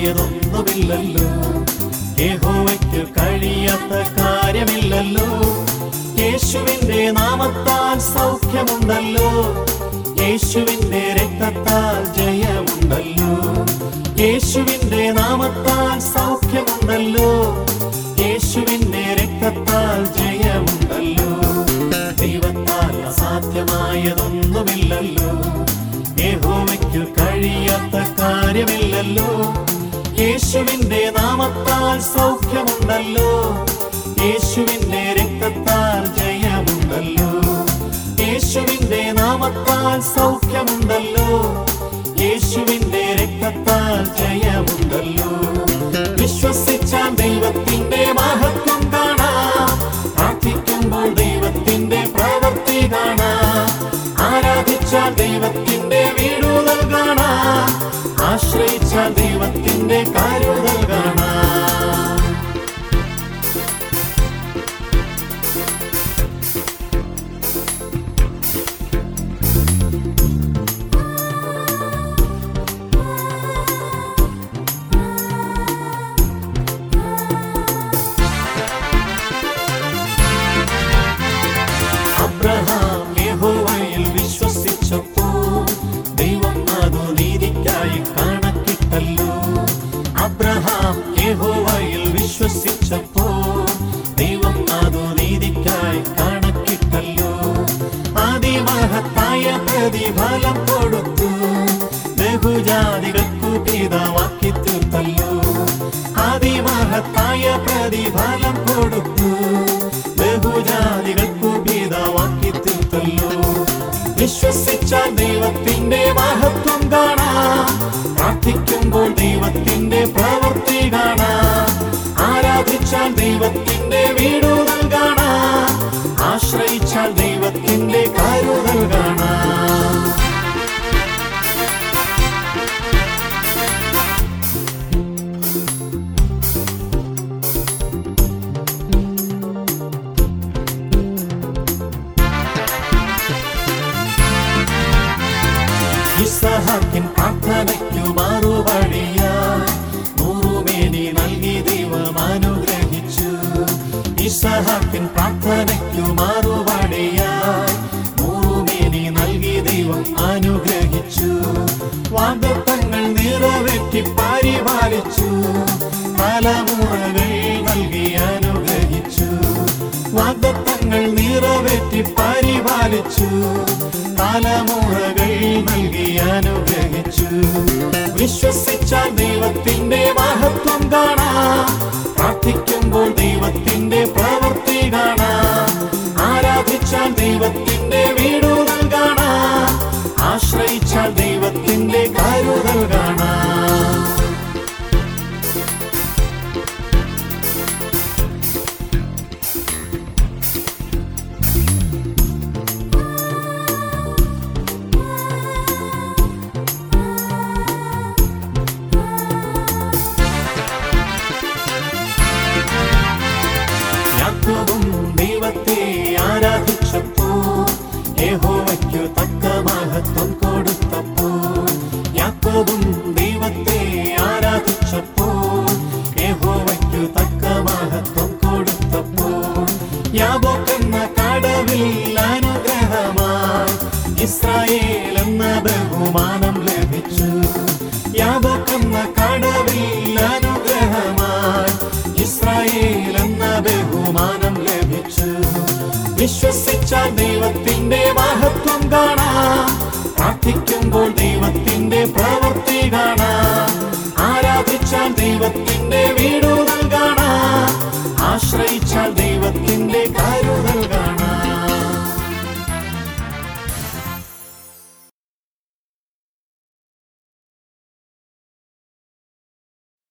അസാധ്യമായതൊന്നുമില്ലല്ലോ യഹോവയ്ക്ക് കഴിയാത്ത കാര്യമില്ലല്ലോ യേശുവിന്റെ നാമത്താൽ സൗഖ്യമുണ്ടല്ലോ യേശുവിന്റെ രക്തത്താൽ ജയമുണ്ടല്ലോ യേശുവിന്റെ നാമത്താൽ സൗഖ്യമുണ്ടല്ലോ യേശുവിന്റെ രക്തത്താൽ ജയമുണ്ടല്ലോ ദൈവത്താൽ അസാധ്യമായതൊന്നുമില്ലല്ലോ യഹോവയ്ക്ക് കഴിയാത്ത കാര്യമില്ലല്ലോ യേശുവിന്റെ നാമത്താൽ സൗഖ്യമുണ്ടല്ലോ യേശുവിന്റെ രക്തത്താൽ ജയമുണ്ടല്ലോ യേശുവിന്റെ നാമത്താൽ സൗഖ്യമുണ്ടല്ലോ യേശുവിന്റെ രക്തത്താൽ ജയമുണ്ടല്ലോ വിശ്വസിച്ചാൽ ദൈവത്തിന്റെ മഹത്വം കാണാം പ്രാർത്ഥിക്കുമ്പോൾ ദൈവത്തിന്റെ പ്രവൃത്തി കാണാം ആരാധിച്ചാൽ ദൈവത്തിന്റെ വീടുതൽ കാണാം ആശ്രയിച്ചാൽ ദൈവത്തിന്റെ കാരുതൽ കാണാം അബ്രഹാം യഹോവയിൽ വിശ്വസിച്ചപ്പോൾ ദൈവം അതു നീതിക്കായി കണക്കിട്ടല്ലോ അബ്രഹാം യഹോവയിൽ വിശ്വസിച്ചപ്പോൾ ദൈവം അതു നീതിക്കായി കണക്കിട്ടല്ലോ അതിമഹത്തായ പ്രതിഫലം കൊടുത്തു ബഹുജാതികൾക്കു പിതാവാക്കി തീർത്തല്ലോ അതിമഹത്തായ പ്രതിഫലം കൊടുത്തു ബഹുജാതികൾക്കു പിതാവാക്കി തീർത്തല്ലോ വിശ്വസിച്ചാൽ ദൈവത്തിന്റെ മഹത്വം കാണാം പ്രാർത്ഥിക്കുമ്പോൾ ദൈവത്തിന്റെ പ്രവൃത്തി കാണാം ആരാധിച്ചാൽ ദൈവത്തിന്റെ വീടുതൽ കാണാം ആശ്രയിച്ചാൽ ദൈവത്തിന്റെ കരുതൽ കാണാം ഇസഹാക്കിൻ പ്രാർത്ഥനയ്ക്കു മറുപടിയാ നൂറുമേനി നൽകി ദൈവം അനുഗ്രഹിച്ചു ഇസഹാക്കിൻ പ്രാർത്ഥനയ്ക്കു മറുപടിയാ നൂറുമേനി നൽകി ദൈവം അനുഗ്രഹിച്ചു വാഗ്ദത്തങ്ങൾ നിറവേറ്റി പരിപാലിച്ചു തലമുറകൾ നൽകി അനുഗ്രഹിച്ചു വാഗ്ദത്തങ്ങൾ നിറവേറ്റി പരിപാലിച്ചു തലമുറകൾ നൽകി അനുഗ്രഹിച്ചു വിശ്വസിച്ചാൽ ദൈവത്തിന്റെ മഹത്വം കാണാം പ്രാർത്ഥിക്കുമ്പോൾ ദൈവത്തിന്റെ പ്രവൃത്തി കാണാം ആരാധിച്ചാൽ ദൈവത്തിന്റെ വീടുതൽ കാണാം ആശ്രയിച്ചാൽ ദൈവത്തിന്റെ കരുതൽ കാണാം യാക്കോബും ദൈവത്തെ ആരാധിച്ചപ്പോൾ യഹോവയ്ക്കു തക്ക മഹത്വം കൊടുത്തപ്പോൾ യാക്കോബും ദൈവത്തെ ആരാധിച്ചപ്പോൾ യഹോവയ്ക്കു തക്ക മഹത്വം കൊടുത്തപ്പോൾ യാബോക്കെന്ന കടവിൽ അനുഗ്രഹമായി ഇസ്രായേൽ എന്ന ബഹുമാനം ലഭിച്ചു യാബോക്കെന്ന കടവിൽ അനുഗ്രഹമായി ഇസ്രായേൽ എന്ന ബഹുമാനം ലഭിച്ചു വിശ്വസിച്ചാൽ ദൈവത്തിന്റെ മഹത്വം കാണാം പ്രാർത്ഥിക്കുമ്പോൾ ദൈവത്തിന്റെ പ്രവൃത്തി കാണാം ആരാധിച്ചാൽ ദൈവത്തിന്റെ വീടുതൽ കാണാം ആശ്രയിച്ചാൽ ദൈവത്തിന്റെ കരുതൽ